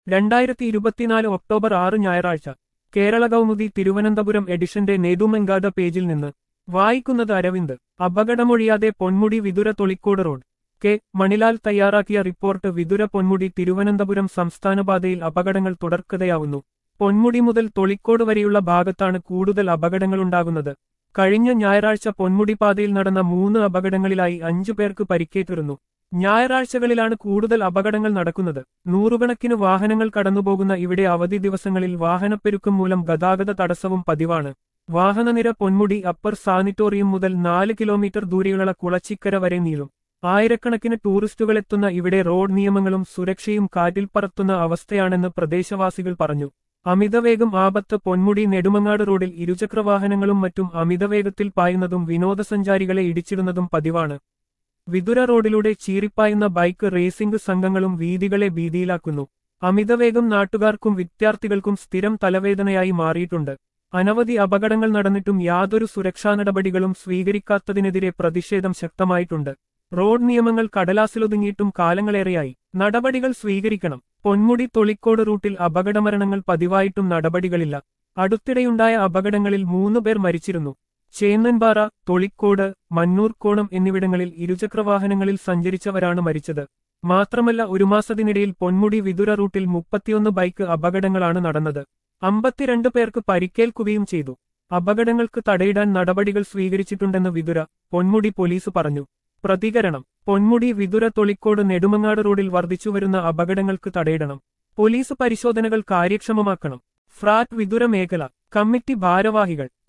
രണ്ടായിരത്തി ഇരുപത്തിനാല് ഒക്ടോബർ ആറ് ഞായറാഴ്ച കേരള കൗമുദി തിരുവനന്തപുരം എഡിഷന്റെ നേതുമെങ്കാത പേജിൽ നിന്ന് വായിക്കുന്നത് അരവിന്ദ് അപകടമൊഴിയാതെ പൊന്മുടി വിതുര തൊളിക്കോട് റോഡ് കെ മണിലാൽ തയ്യാറാക്കിയ റിപ്പോർട്ട് വിതുര പൊന്മുടി തിരുവനന്തപുരം സംസ്ഥാനപാതയിൽ അപകടങ്ങൾ തുടർക്കഥയാവുന്നു പൊന്മുടി മുതൽ തൊളിക്കോട് വരെയുള്ള ഭാഗത്താണ് കൂടുതൽ അപകടങ്ങളുണ്ടാകുന്നത് കഴിഞ്ഞ ഞായറാഴ്ച പൊന്മുടി പാതയിൽ നടന്ന മൂന്ന് അപകടങ്ങളിലായി അഞ്ചു പേർക്ക് പരിക്കേറ്റിരുന്നു ഞായറാഴ്ചകളിലാണ് കൂടുതൽ അപകടങ്ങൾ നടക്കുന്നത് നൂറുകണക്കിന് വാഹനങ്ങൾ കടന്നുപോകുന്ന ഇവിടെ അവധി ദിവസങ്ങളിൽ വാഹനപ്പെരുക്കം മൂലം ഗതാഗത തടസ്സവും പതിവാണ് വാഹനനിര പൊന്മുടി അപ്പർ സാനിറ്റോറിയം മുതൽ നാല് കിലോമീറ്റർ ദൂരെയുള്ള കുളച്ചിക്കര വരെ നീളും ആയിരക്കണക്കിന് ടൂറിസ്റ്റുകളെത്തുന്ന ഇവിടെ റോഡ് നിയമങ്ങളും സുരക്ഷയും കാറ്റിൽ പറത്തുന്ന അവസ്ഥയാണെന്ന് പ്രദേശവാസികൾ പറഞ്ഞു അമിതവേഗം ആപത്ത് പൊന്മുടി നെടുമങ്ങാട് റോഡിൽ ഇരുചക്രവാഹനങ്ങളും മറ്റും അമിതവേഗത്തിൽ പായുന്നതും വിനോദസഞ്ചാരികളെ ഇടിച്ചിടുന്നതും പതിവാണ് വിതുര റോഡിലൂടെ ചീറിപ്പായുന്ന ബൈക്ക് റേസിംഗ് സംഘങ്ങളും വീതികളെ ഭീതിയിലാക്കുന്നു അമിതവേഗം നാട്ടുകാർക്കും വിദ്യാർത്ഥികൾക്കും സ്ഥിരം തലവേദനയായി മാറിയിട്ടുണ്ട് അനവധി അപകടങ്ങൾ നടന്നിട്ടും യാതൊരു സുരക്ഷാ നടപടികളും സ്വീകരിക്കാത്തതിനെതിരെ പ്രതിഷേധം ശക്തമായിട്ടുണ്ട് റോഡ് നിയമങ്ങൾ കടലാസിലൊതുങ്ങിയിട്ടും കാലങ്ങളേറെയായി നടപടികൾ സ്വീകരിക്കണം പൊന്മുടി തൊളിക്കോട് റൂട്ടിൽ അപകടമരണങ്ങൾ പതിവായിട്ടും നടപടികളില്ല അടുത്തിടെയുണ്ടായ അപകടങ്ങളിൽ മൂന്നുപേർ മരിച്ചിരുന്നു ചേന്നൻപാറ തൊളിക്കോട് മന്നൂർക്കോണം എന്നിവിടങ്ങളിൽ ഇരുചക്രവാഹനങ്ങളിൽ സഞ്ചരിച്ചവരാണ് മരിച്ചത് മാത്രമല്ല ഒരു മാസത്തിനിടയിൽ പൊന്മുടി വിതുര റൂട്ടിൽ മുപ്പത്തിയൊന്ന് ബൈക്ക് അപകടങ്ങളാണ് നടന്നത് അമ്പത്തിരണ്ട് പേർക്ക് പരിക്കേൽക്കുകയും ചെയ്തു അപകടങ്ങൾക്ക് തടയിടാൻ നടപടികൾ സ്വീകരിച്ചിട്ടുണ്ടെന്ന് വിതുര പൊന്മുടി പോലീസ് പറഞ്ഞു പ്രതികരണം പൊന്മുടി വിതുര തൊളിക്കോട് നെടുമങ്ങാട് റോഡിൽ വർദ്ധിച്ചുവരുന്ന അപകടങ്ങൾക്ക് തടയിടണം പോലീസ് പരിശോധനകൾ കാര്യക്ഷമമാക്കണം ഫ്രാറ്റ് വിതുര മേഖല കമ്മിറ്റി ഭാരവാഹികൾ